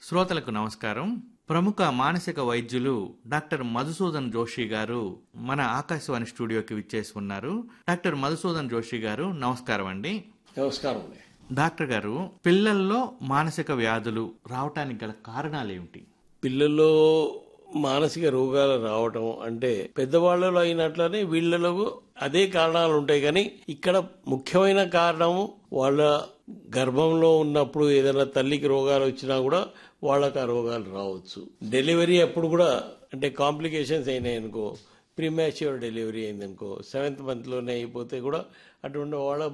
శ్రోతలకు నమస్కారం ప్రముఖ మానసిక వైద్యులు డాక్టర్ మధుసూదన్ జోషి గారు మన ఆకాశవాణి స్టూడియోకి విచ్చేసి ఉన్నారు డాక్టర్ మధుసూదన్ జోషి గారు నమస్కారం అండి నమస్కారం అండి డాక్టర్ గారు పిల్లల్లో మానసిక వ్యాధులు రావటానికి గల కారణాలు ఏమిటి పిల్లల్లో మానసిక రోగాలు రావటం అంటే పెద్దవాళ్ళలో అయినట్లనే వీళ్ళలో అదే కారణాలు ఉంటాయి కానీ ఇక్కడ ముఖ్యమైన కారణము వాళ్ళ గర్భంలో ఉన్నప్పుడు ఏదైనా తల్లికి రోగాలు వచ్చినా కూడా వాళ్ళకి ఆ రోగాలు రావచ్చు డెలివరీ అప్పుడు కూడా అంటే కాంప్లికేషన్స్ అయినాయి అనుకో ప్రీమాచ్యూర్ డెలివరీ అయిందనుకో సెవెంత్ మంత్లోనే అయిపోతే కూడా అటువంటి వాళ్ళ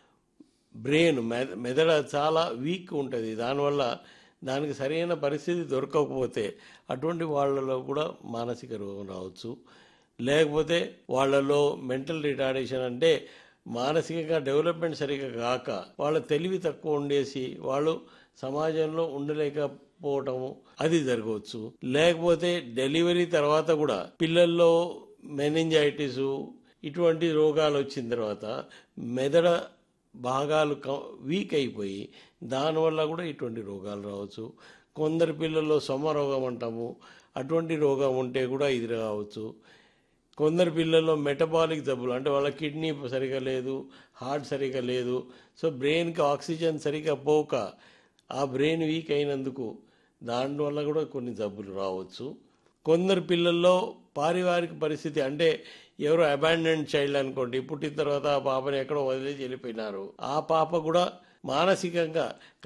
బ్రెయిన్ మెద మెదడు చాలా వీక్ ఉంటుంది దానివల్ల దానికి సరైన పరిస్థితి దొరకకపోతే అటువంటి వాళ్ళలో కూడా మానసిక రోగం రావచ్చు లేకపోతే వాళ్ళలో మెంటల్ రిటార్డేషన్ అంటే మానసికంగా డెవలప్మెంట్ సరిగా కాక వాళ్ళ తెలివి తక్కువ ఉండేసి వాళ్ళు సమాజంలో ఉండలేకపోవటము అది జరగవచ్చు లేకపోతే డెలివరీ తర్వాత కూడా పిల్లల్లో మెనింజైటిస్ ఇటువంటి రోగాలు వచ్చిన తర్వాత మెదడ భాగాలు వీక్ అయిపోయి దానివల్ల కూడా ఇటువంటి రోగాలు రావచ్చు కొందరు పిల్లల్లో సొమ్మ రోగం అంటాము అటువంటి రోగం ఉంటే కూడా ఇది రావచ్చు కొందరు పిల్లల్లో మెటబాలిక్ జబ్బులు అంటే వాళ్ళ కిడ్నీ సరిగా లేదు హార్ట్ సరిగా లేదు సో బ్రెయిన్కి ఆక్సిజన్ సరిగా పోక ఆ బ్రెయిన్ వీక్ అయినందుకు దానివల్ల కూడా కొన్ని జబ్బులు రావచ్చు కొందరు పిల్లల్లో పారివారిక పరిస్థితి అంటే ఎవరో అబాండెంట్ చైల్డ్ అనుకోండి పుట్టిన తర్వాత ఆ పాపని ఎక్కడో వదిలేసి వెళ్ళిపోయినారు ఆ పాప కూడా మానసికంగా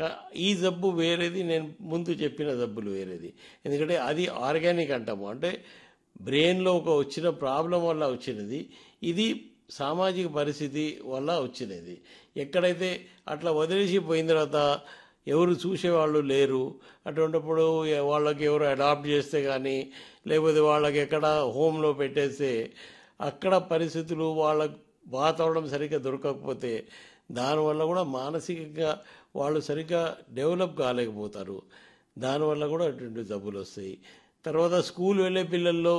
ఈ జబ్బు వేరేది నేను ముందు చెప్పిన జబ్బులు వేరేది ఎందుకంటే అది ఆర్గానిక్ అంటాము అంటే బ్రెయిన్లో ఒక వచ్చిన ప్రాబ్లం వల్ల వచ్చినది ఇది సామాజిక పరిస్థితి వల్ల వచ్చినది ఎక్కడైతే అట్లా వదిలేసి పోయిన తర్వాత ఎవరు చూసేవాళ్ళు లేరు అటువంటిప్పుడు వాళ్ళకి ఎవరు అడాప్ట్ చేస్తే కానీ లేకపోతే వాళ్ళకి ఎక్కడ హోమ్లో పెట్టేస్తే అక్కడ పరిస్థితులు వాళ్ళ వాతావరణం సరిగ్గా దొరకకపోతే దానివల్ల కూడా మానసికంగా వాళ్ళు సరిగ్గా డెవలప్ కాలేకపోతారు దానివల్ల కూడా అటువంటి జబ్బులు వస్తాయి తర్వాత స్కూల్ వెళ్ళే పిల్లల్లో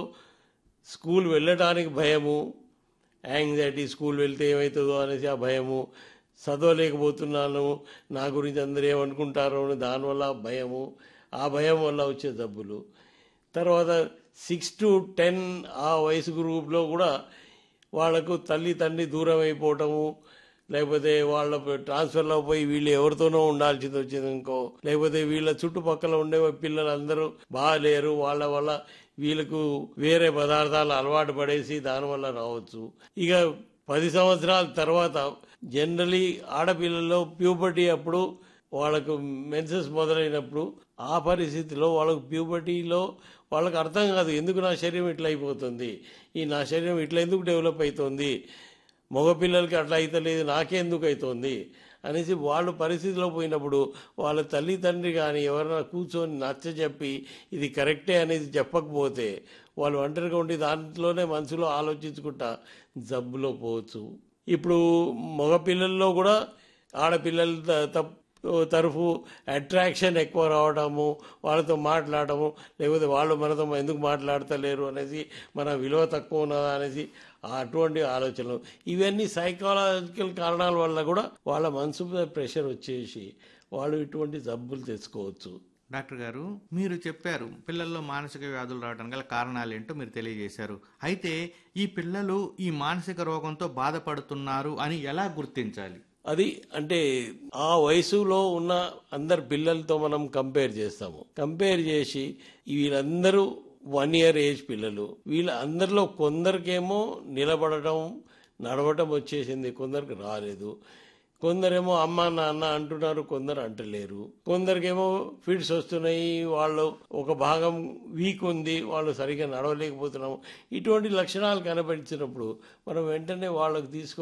స్కూల్ వెళ్ళటానికి భయము యాంగ్జైటీ స్కూల్ వెళ్తే ఏమవుతుందో అనేసి ఆ భయము చదవలేకపోతున్నాను నా గురించి అందరూ ఏమనుకుంటారో అని దానివల్ల భయము ఆ భయం వల్ల వచ్చే జబ్బులు తర్వాత సిక్స్ టు టెన్ ఆ వయసు గ్రూప్లో కూడా వాళ్లకు తల్లి తండ్రి దూరం అయిపోవటము లేకపోతే వాళ్ళ ట్రాన్స్ఫర్లో పోయి వీళ్ళు ఎవరితోనో ఉండాల్సింది వచ్చింది ఇంకో లేకపోతే వీళ్ళ చుట్టుపక్కల ఉండే పిల్లలందరూ బాగాలేరు వాళ్ళ వల్ల వీళ్ళకు వేరే పదార్థాలు అలవాటు పడేసి దానివల్ల రావచ్చు ఇక పది సంవత్సరాల తర్వాత జనరలీ ఆడపిల్లల్లో ప్యూబర్టీ అప్పుడు వాళ్ళకు మెన్సెస్ మొదలైనప్పుడు ఆ పరిస్థితిలో వాళ్ళకు ప్యూబర్టీలో వాళ్ళకి అర్థం కాదు ఎందుకు నా శరీరం ఇట్లా అయిపోతుంది ఈ నా శరీరం ఇట్లా ఎందుకు డెవలప్ అవుతుంది మగపిల్లలకి అట్లా అవుతలేదు నాకెందుకు అవుతుంది అనేసి వాళ్ళు పరిస్థితిలో పోయినప్పుడు వాళ్ళ తల్లి తండ్రి కానీ ఎవరైనా కూర్చొని నచ్చ చెప్పి ఇది కరెక్టే అనేది చెప్పకపోతే వాళ్ళు ఒంటరిగా ఉండి దాంట్లోనే మనసులో ఆలోచించుకుంటా జబ్బులో పోవచ్చు ఇప్పుడు మగపిల్లల్లో కూడా ఆడపిల్లల తప్పు తరఫు అట్రాక్షన్ ఎక్కువ రావడము వాళ్ళతో మాట్లాడటము లేకపోతే వాళ్ళు మనతో ఎందుకు మాట్లాడతలేరు అనేసి మన విలువ తక్కువ ఉన్నదా అనేసి అటువంటి ఆలోచనలు ఇవన్నీ సైకాలజికల్ కారణాల వల్ల కూడా వాళ్ళ మనసు మీద ప్రెషర్ వచ్చేసి వాళ్ళు ఇటువంటి జబ్బులు తెచ్చుకోవచ్చు డాక్టర్ గారు మీరు చెప్పారు పిల్లల్లో మానసిక వ్యాధులు రావడానికి గల కారణాలు ఏంటో మీరు తెలియజేశారు అయితే ఈ పిల్లలు ఈ మానసిక రోగంతో బాధపడుతున్నారు అని ఎలా గుర్తించాలి అది అంటే ఆ వయసులో ఉన్న అందరు పిల్లలతో మనం కంపేర్ చేస్తాము కంపేర్ చేసి వీళ్ళందరూ వన్ ఇయర్ ఏజ్ పిల్లలు వీళ్ళ అందరిలో కొందరికేమో నిలబడటం నడవటం వచ్చేసింది కొందరికి రాలేదు కొందరేమో అమ్మ నాన్న అంటున్నారు కొందరు అంటలేరు కొందరికేమో ఫిట్స్ వస్తున్నాయి వాళ్ళు ఒక భాగం వీక్ ఉంది వాళ్ళు సరిగ్గా నడవలేకపోతున్నాము ఇటువంటి లక్షణాలు కనపరిచినప్పుడు మనం వెంటనే వాళ్ళకి తీసుకో